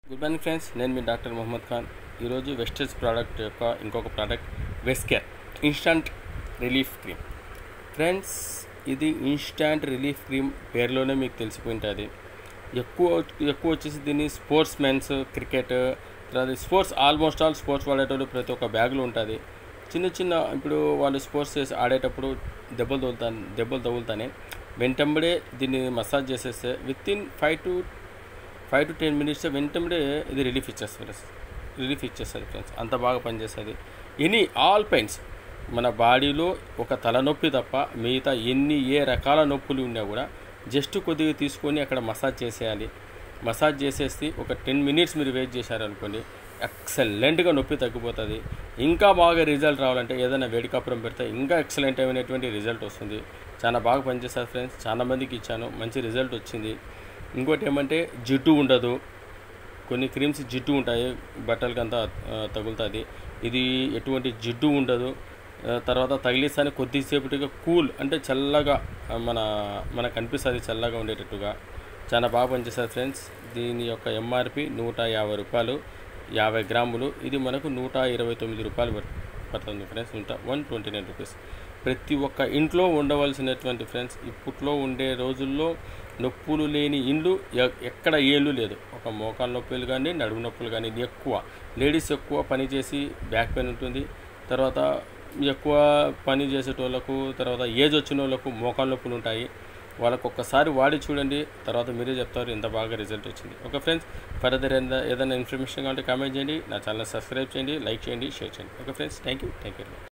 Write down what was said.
good morning friends నేను మీ doctor Mohammed Khan ఈరోజు wastage product యొక్క ఇంకొక product Vescare instant relief cream friends ఇది ఇన్స్టంట్ రిలీఫ్ క్రీమ్ పేరులోనే మీకు తెలిసిపోయి ఉంటుంది ఎక్కువ ఎక్కువ వచ్చేసి దీన్ని స్పోర్ట్స్ మెన్స్ క్రికెట్ తర్వాత స్పోర్ట్స్ ఆల్మోస్ట్ ఆల్ స్పోర్ట్స్ వాడేటప్పుడు ప్రతి ఒక్క బ్యాగులో ఉంటుంది చిన్న చిన్న ఇప్పుడు వాళ్ళు స్పోర్ట్స్ చేసి ఆడేటప్పుడు దెబ్బలు తగులుతా దెబ్బలు తగులుతానే వెంటంబడే దీన్ని మసాజ్ చేసేస్తే within five to five to ten minutes వెంటనే ఇది రిలీఫ్ ఇచ్చేస్తుంది ఫ్రెండ్స్ రిలీఫ్ ఇచ్చేస్తుంది ఫ్రెండ్స్ అంత బాగా పనిచేస్తుంది ఎనీ ఆల్ పెయిన్స్ మన బాడీలో ఒక తలనొప్పి తప్ప మిగతా ఎన్ని ఏ రకాల నొప్పులు ఉన్నా కూడా జస్ట్ కొద్దిగా తీసుకొని అక్కడ మసాజ్ చేసేయాలి మసాజ్ చేసేసి ఒక టెన్ మినిట్స్ మీరు వెయిట్ చేశారనుకోండి ఎక్సలెంట్గా నొప్పి తగ్గిపోతుంది ఇంకా బాగా రిజల్ట్ రావాలంటే ఏదైనా వేడి కప్పురం పెడితే ఇంకా ఎక్సలెంట్ అయినటువంటి రిజల్ట్ వస్తుంది చాలా బాగా పనిచేస్తారు ఫ్రెండ్స్ చాలా మందికి ఇచ్చాను మంచి రిజల్ట్ వచ్చింది ఇంకోటి ఏమంటే జిడ్డు ఉండదు కొన్ని క్రీమ్స్ జిడ్డు ఉంటాయి బట్టలకి అంతా తగులుతుంది ఇది ఎటువంటి జిడ్డు ఉండదు ఆ, తర్వాత తగిలిస్తానే కొద్దిసేపటిగా కూల్ అంటే చల్లగా ఆ, మన మనకు అనిపిస్తుంది చల్లగా ఉండేటట్టుగా చాలా బాగా పనిచేస్తుంది ఫ్రెండ్స్ దీని యొక్క ఎంఆర్పి నూట యాభై రూపాయలు యాభై గ్రాములు ఇది మనకు నూట ఇరవై తొమ్మిది రూపాయలు పడు- పడుతుంది ఫ్రెండ్స్ నూట వన్ ట్వంటీ నైన్ రూపీస్ ప్రతి ఒక్క ఇంట్లో ఉండవలసినటువంటి ఫ్రెండ్స్ ఇప్పట్లో ఉండే రోజుల్లో నొప్పులు లేని ఇండ్లు ఎ- ఎక్కడ ఏళ్ళు లేదు ఒక మోకాలు నొప్పులు కానీ నడుము నొప్పులు కానీ ఇది ఎక్కువ లేడీస్ ఎక్కువ పని చేసి బ్యాక్ పెయిన్ ఉంటుంది తర్వాత ఎక్కువ పని చేసేటోళ్ళకు తర్వాత ఏజ్ వచ్చిన వాళ్ళకు మోకాలు నొప్పులు ఉంటాయి వాళ్ళకు ఒక్కసారి వాడి చూడండి తర్వాత మీరే చెప్తారు ఎంత బాగా రిజల్ట్ వచ్చింది ఓకే ఫ్రెండ్స్ ఫర్దర్ ఏదైనా ఏదైనా ఇన్ఫర్మేషన్ కావాలంటే కామెంట్ చేయండి నా ఛానల్ సబ్స్క్రైబ్ చేయండి లైక్ చేయండి షేర్ చేయండి okay friends thank you thank you